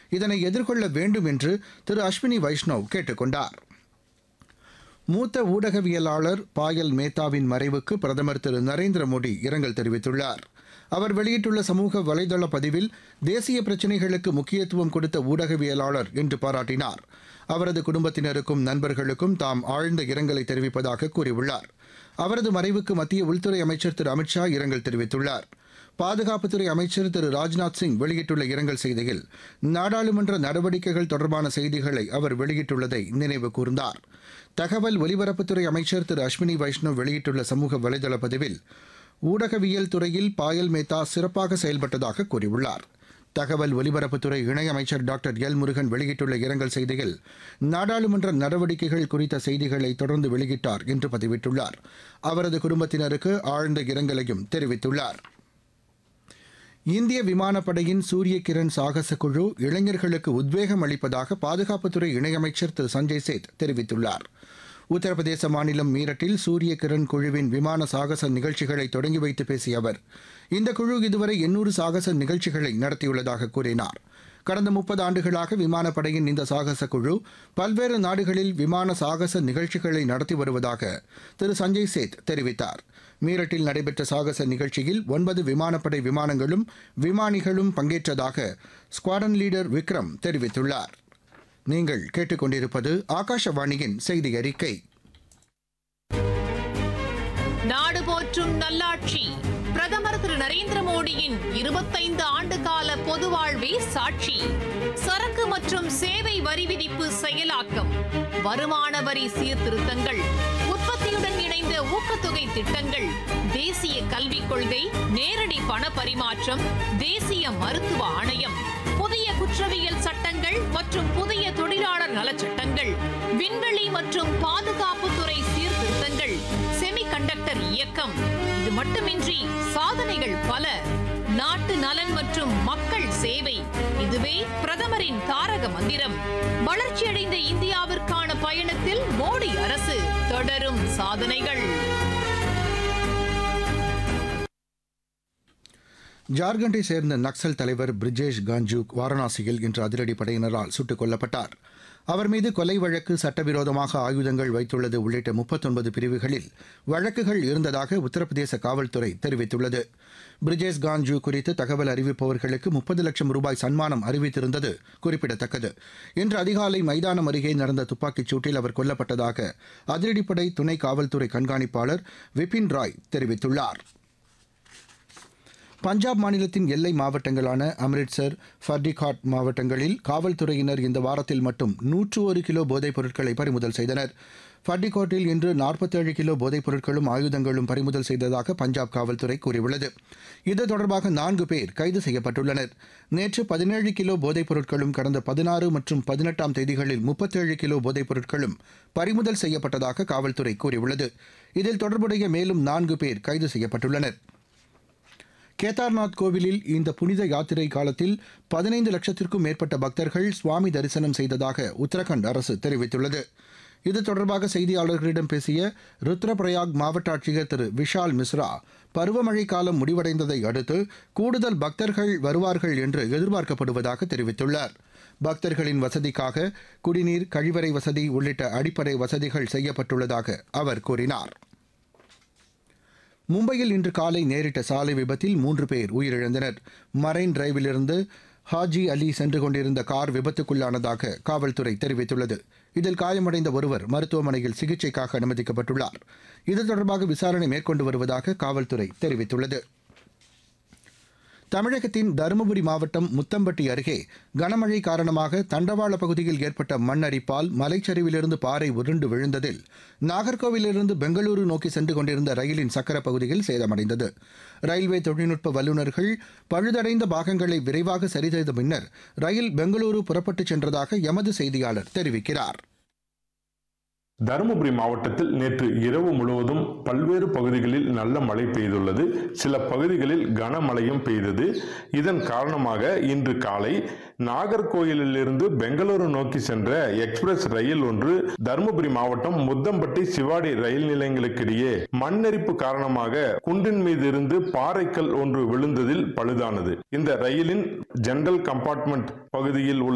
இதனை எதிர்கொள்ள வேண்டும் என்று திரு அஸ்வினி வைஷ்ணவ் கேட்டுக் கொண்டார் மூத்த ஊடகவியலாளர் பாயல் மேத்தாவின் மறைவுக்கு பிரதமர் திரு நரேந்திர மோடி இரங்கல் தெரிவித்துள்ளார் அவர் வெளியிட்டுள்ள சமூக வலைதள பதிவில் தேசிய பிரச்சினைகளுக்கு முக்கியத்துவம் கொடுத்த ஊடகவியலாளர் என்று பாராட்டினார் அவரது குடும்பத்தினருக்கும் நண்பர்களுக்கும் தாம் ஆழ்ந்த இரங்கலை தெரிவிப்பதாக கூறியுள்ளார் அவரது மறைவுக்கு மத்திய உள்துறை அமைச்சர் திரு அமித்ஷா இரங்கல் தெரிவித்துள்ளார் பாதுகாப்புத்துறை அமைச்சர் திரு ராஜ்நாத் சிங் வெளியிட்டுள்ள இரங்கல் செய்தியில் நாடாளுமன்ற நடவடிக்கைகள் தொடர்பான செய்திகளை அவர் வெளியிட்டுள்ளதை நினைவு கூர்ந்தார் தகவல் ஒலிபரப்புத்துறை அமைச்சர் திரு அஸ்வினி வைஷ்ணவ் வெளியிட்டுள்ள சமூக வலைதள பதிவில் ஊடகவியல் துறையில் பாயல் மேத்தா சிறப்பாக செயல்பட்டதாக கூறியுள்ளார் தகவல் ஒலிபரப்புத்துறை இணையமைச்சர் டாக்டர் எல் முருகன் வெளியிட்டுள்ள இரங்கல் செய்தியில் நாடாளுமன்ற நடவடிக்கைகள் குறித்த செய்திகளை தொடர்ந்து வெளியிட்டார் என்று பதிவிட்டுள்ளார் அவரது குடும்பத்தினருக்கு ஆழ்ந்த இரங்கலையும் தெரிவித்துள்ளார் இந்திய விமானப்படையின் சூரிய கிரண் சாகச குழு இளைஞர்களுக்கு உத்வேகம் அளிப்பதாக பாதுகாப்புத்துறை இணையமைச்சர் திரு சஞ்சய் சேத் தெரிவித்துள்ளார் உத்தரப்பிரதேச மாநிலம் மீரட்டில் சூரிய கிரண் குழுவின் விமான சாகச நிகழ்ச்சிகளை தொடங்கி வைத்து பேசிய அவர் இந்த குழு இதுவரை எண்ணூறு சாகச நிகழ்ச்சிகளை நடத்தியுள்ளதாக கூறினார் கடந்த முப்பது ஆண்டுகளாக விமானப்படையின் இந்த சாகச குழு பல்வேறு நாடுகளில் விமான சாகச நிகழ்ச்சிகளை நடத்தி வருவதாக திரு சஞ்சய் சேத் தெரிவித்தார் மீரட்டில் நடைபெற்ற சாகச நிகழ்ச்சியில் ஒன்பது விமானப்படை விமானங்களும் விமானிகளும் பங்கேற்றதாக ஸ்குவாடன் லீடர் விக்ரம் தெரிவித்துள்ளார் நீங்கள் கேட்டுக்கொண்டிருப்பது ஆகாஷவாணியின் செய்தி அறிக்கை நாடு போற்றும் நல்லாட்சி பிரதமர் திரு நரேந்திர மோடியின் இருபத்தைந்து ஆண்டு கால பொது வாழ்வே சாட்சி சரக்கு மற்றும் சேவை வரி விதிப்பு செயலாக்கம் வருமான வரி சீர்திருத்தங்கள் உற்பத்தியுடன் இணைந்த ஊக்கத்தொகை திட்டங்கள் தேசிய கல்விக் கொள்கை நேரடி பண பரிமாற்றம் தேசிய மருத்துவ ஆணையம் புதிய குற்றவியல் சட்டங்கள் மற்றும் புதிய தொழிலாளர் நலச்சட்டங்கள் விண்வெளி மற்றும் பாதுகாப்புத்துறை சீர்திருத்தங்கள் செமிகண்டக்டர் இயக்கம் இது மட்டுமின்றி சாதனைகள் பல நாட்டு நலன் மற்றும் மக்கள் சேவை இதுவே பிரதமரின் தாரக மந்திரம் வளர்ச்சியடைந்த இந்தியாவிற்கான பயணத்தில் மோடி அரசு தொடரும் சாதனைகள் ஜார்க்கண்டை சேர்ந்த நக்சல் தலைவர் பிரிஜேஷ் காஞ்சு வாரணாசியில் இன்று அதிரடி படையினரால் சுட்டுக் கொல்லப்பட்டார் அவர் மீது கொலை வழக்கு சட்டவிரோதமாக ஆயுதங்கள் வைத்துள்ளது உள்ளிட்ட முப்பத்தொன்பது பிரிவுகளில் வழக்குகள் இருந்ததாக உத்தரப்பிரதேச காவல்துறை தெரிவித்துள்ளது பிரிஜேஷ் காஞ்சு குறித்து தகவல் அறிவிப்பவர்களுக்கு முப்பது லட்சம் ரூபாய் சன்மானம் அறிவித்திருந்தது குறிப்பிடத்தக்கது இன்று அதிகாலை மைதானம் அருகே நடந்த துப்பாக்கிச் சூட்டில் அவர் கொல்லப்பட்டதாக அதிரடிப்படை துணை காவல்துறை கண்காணிப்பாளர் விபின் ராய் தெரிவித்துள்ளார் பஞ்சாப் மாநிலத்தின் எல்லை மாவட்டங்களான அம்ரிட்சர் ஃபர்டிகாட் மாவட்டங்களில் காவல்துறையினர் இந்த வாரத்தில் மட்டும் நூற்று ஒரு கிலோ போதைப் பொருட்களை பறிமுதல் செய்தனர் ஃபர்டிகாட்டில் இன்று நாற்பத்தேழு கிலோ போதைப் பொருட்களும் ஆயுதங்களும் பறிமுதல் செய்ததாக பஞ்சாப் காவல்துறை கூறியுள்ளது இது தொடர்பாக நான்கு பேர் கைது செய்யப்பட்டுள்ளனர் நேற்று பதினேழு கிலோ போதைப் பொருட்களும் கடந்த பதினாறு மற்றும் பதினெட்டாம் தேதிகளில் முப்பத்தேழு கிலோ போதைப் பொருட்களும் பறிமுதல் செய்யப்பட்டதாக காவல்துறை கூறியுள்ளது இதில் தொடர்புடைய மேலும் நான்கு பேர் கைது செய்யப்பட்டுள்ளனர் கேதார்நாத் கோவிலில் இந்த புனித யாத்திரை காலத்தில் பதினைந்து லட்சத்திற்கும் மேற்பட்ட பக்தர்கள் சுவாமி தரிசனம் செய்ததாக உத்தரகண்ட் அரசு தெரிவித்துள்ளது இது தொடர்பாக செய்தியாளர்களிடம் பேசிய ருத்ரபிரயாக் மாவட்ட ஆட்சியர் திரு விஷால் மிஸ்ரா பருவமழை காலம் முடிவடைந்ததை அடுத்து கூடுதல் பக்தர்கள் வருவார்கள் என்று எதிர்பார்க்கப்படுவதாக தெரிவித்துள்ளார் பக்தர்களின் வசதிக்காக குடிநீர் கழிவறை வசதி உள்ளிட்ட அடிப்படை வசதிகள் செய்யப்பட்டுள்ளதாக அவர் கூறினார் மும்பையில் இன்று காலை நேரிட்ட சாலை விபத்தில் மூன்று பேர் உயிரிழந்தனர் மரைன் டிரைவிலிருந்து ஹாஜி அலி சென்று கொண்டிருந்த கார் விபத்துக்குள்ளானதாக காவல்துறை தெரிவித்துள்ளது இதில் காயமடைந்த ஒருவர் மருத்துவமனையில் சிகிச்சைக்காக அனுமதிக்கப்பட்டுள்ளார் இது தொடர்பாக விசாரணை மேற்கொண்டு வருவதாக காவல்துறை தெரிவித்துள்ளது தமிழகத்தின் தருமபுரி மாவட்டம் முத்தம்பட்டி அருகே கனமழை காரணமாக தண்டவாள பகுதியில் ஏற்பட்ட மண் அரிப்பால் மலைச்சரிவிலிருந்து பாறை உருண்டு விழுந்ததில் நாகர்கோவிலிருந்து பெங்களூரு நோக்கி சென்று கொண்டிருந்த ரயிலின் சக்கர பகுதியில் சேதமடைந்தது ரயில்வே தொழில்நுட்ப வல்லுநர்கள் பழுதடைந்த பாகங்களை விரைவாக சரி செய்த பின்னர் ரயில் பெங்களூரு புறப்பட்டுச் சென்றதாக எமது செய்தியாளர் தெரிவிக்கிறார் தருமபுரி மாவட்டத்தில் நேற்று இரவு முழுவதும் பல்வேறு பகுதிகளில் நல்ல மழை பெய்துள்ளது சில பகுதிகளில் கனமழையும் பெய்தது இதன் காரணமாக இன்று காலை நாகர்கோயிலிலிருந்து பெங்களூரு நோக்கி சென்ற எக்ஸ்பிரஸ் ரயில் ஒன்று தருமபுரி மாவட்டம் முத்தம்பட்டி சிவாடி ரயில் நிலையங்களுக்கிடையே மண்ணெரிப்பு காரணமாக குன்றின் மீது இருந்து பாறைக்கல் ஒன்று விழுந்ததில் பழுதானது இந்த ரயிலின் ஜெனரல் கம்பார்ட்மெண்ட் பகுதியில் உள்ள